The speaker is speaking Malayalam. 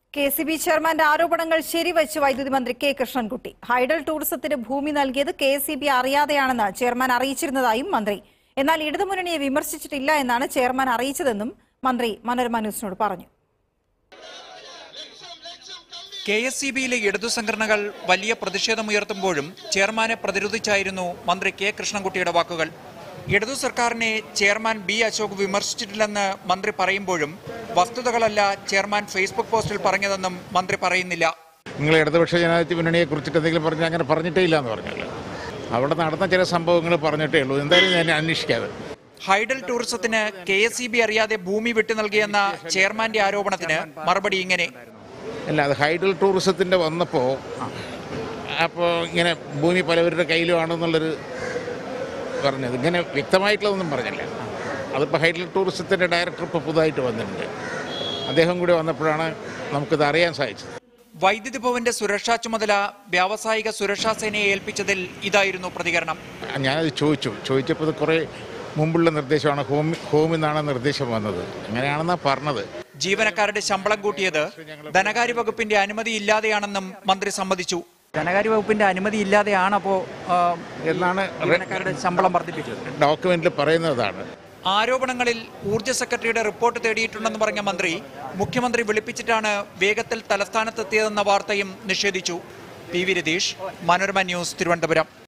കെ സി ബി ചെയർമാന്റെ ആരോപണങ്ങൾ ശരിവച്ച് വൈദ്യുതി മന്ത്രി കെ കൃഷ്ണൻകുട്ടി ഹൈഡൽ ടൂറിസത്തിന് ഭൂമി നൽകിയത് കെ സി ബി അറിയാതെയാണെന്ന് ചെയർമാൻ അറിയിച്ചിരുന്നതായും മന്ത്രി എന്നാൽ ഇടതുമുന്നണിയെ വിമർശിച്ചിട്ടില്ല എന്നാണ് ചെയർമാൻ അറിയിച്ചതെന്നും മന്ത്രി മനോരമ ന്യൂസിനോട് പറഞ്ഞു കെ എസ് സി ബിയിലെ ഇടതു സംഘടനകൾ വലിയ പ്രതിഷേധമുയർത്തുമ്പോഴും ചെയർമാനെ പ്രതിരോധിച്ചായിരുന്നു മന്ത്രി കെ കൃഷ്ണൻകുട്ടിയുടെ വാക്കുകൾ ഇടതു സർക്കാരിനെ ചെയർമാൻ ബി അശോക് വിമർശിച്ചിട്ടില്ലെന്ന് മന്ത്രി പറയുമ്പോഴും വസ്തുതകളല്ല ചെയർമാൻ ഫേസ്ബുക്ക് പോസ്റ്റിൽ പറഞ്ഞതെന്നും മന്ത്രി പറയുന്നില്ല നിങ്ങൾ ഇടതുപക്ഷ ജനാധിപത്യ മുന്നണിയെ കുറിച്ചിട്ട് എന്തെങ്കിലും പറഞ്ഞാൽ അങ്ങനെ പറഞ്ഞിട്ടേ ഇല്ല എന്ന് പറഞ്ഞല്ലോ അവിടെ നടന്ന ചില സംഭവങ്ങൾ പറഞ്ഞിട്ടേ ഉള്ളൂ എന്തായാലും ഞാൻ അന്വേഷിക്കാതെ ഹൈഡൽ ടൂറിസത്തിന് കെ എസ് സി ബി അറിയാതെ ഭൂമി വിട്ടു നൽകിയെന്ന ചെയർമാന്റെ ആരോപണത്തിന് മറുപടി ഇങ്ങനെ അല്ല അത് ഹൈഡൽ ടൂറിസത്തിൻ്റെ വന്നപ്പോൾ അപ്പോൾ ഇങ്ങനെ ഭൂമി പലവരുടെ കയ്യിലുമാണെന്നുള്ളൊരു പറഞ്ഞത് ഇങ്ങനെ വ്യക്തമായിട്ടുള്ളതൊന്നും പറഞ്ഞില്ല അതിപ്പോൾ ഹൈഡൽ ടൂറിസത്തിൻ്റെ ഡയറക്ടർ ഇപ്പോൾ പുതുതായിട്ട് വന്നിട്ടുണ്ട് അദ്ദേഹം കൂടി വന്നപ്പോഴാണ് നമുക്കിത് അറിയാൻ സാധിച്ചത് വൈദ്യുതി ഭവന്റെ സുരക്ഷാ ചുമതല വ്യാവസായിക സുരക്ഷാ സേനയെ ഏൽപ്പിച്ചതിൽ ഇതായിരുന്നു പ്രതികരണം ഞാനത് ചോദിച്ചു ചോദിച്ചപ്പോൾ ഇത് കുറേ മുമ്പുള്ള നിർദ്ദേശമാണ് ഹോം ഹോമിൽ നിന്നാണ് നിർദ്ദേശം വന്നത് അങ്ങനെയാണെന്നാണ് പറഞ്ഞത് ജീവനക്കാരുടെ ശമ്പളം കൂട്ടിയത് ധനകാര്യ വകുപ്പിന്റെ അനുമതി ഇല്ലാതെയാണെന്നും മന്ത്രി സമ്മതിച്ചു ധനകാര്യ വകുപ്പിന്റെ അനുമതി ഇല്ലാതെയാണ് അപ്പോ എന്നാണ് ജീവനക്കാരുടെ ശമ്പളം വർദ്ധിപ്പിച്ചത് ഡോക്യുമെന്റിൽ പറയുന്നതാണ് ആരോപണങ്ങളിൽ ഊർജ്ജ സെക്രട്ടറിയുടെ റിപ്പോർട്ട് തേടിയിട്ടുണ്ടെന്ന് പറഞ്ഞ മന്ത്രി മുഖ്യമന്ത്രി വിളിപ്പിച്ചിട്ടാണ് വേഗത്തിൽ തലസ്ഥാനത്തെത്തിയതെന്ന വാർത്തയും നിഷേധിച്ചു P V Ratheesh Manorama news Thiruvananthapuram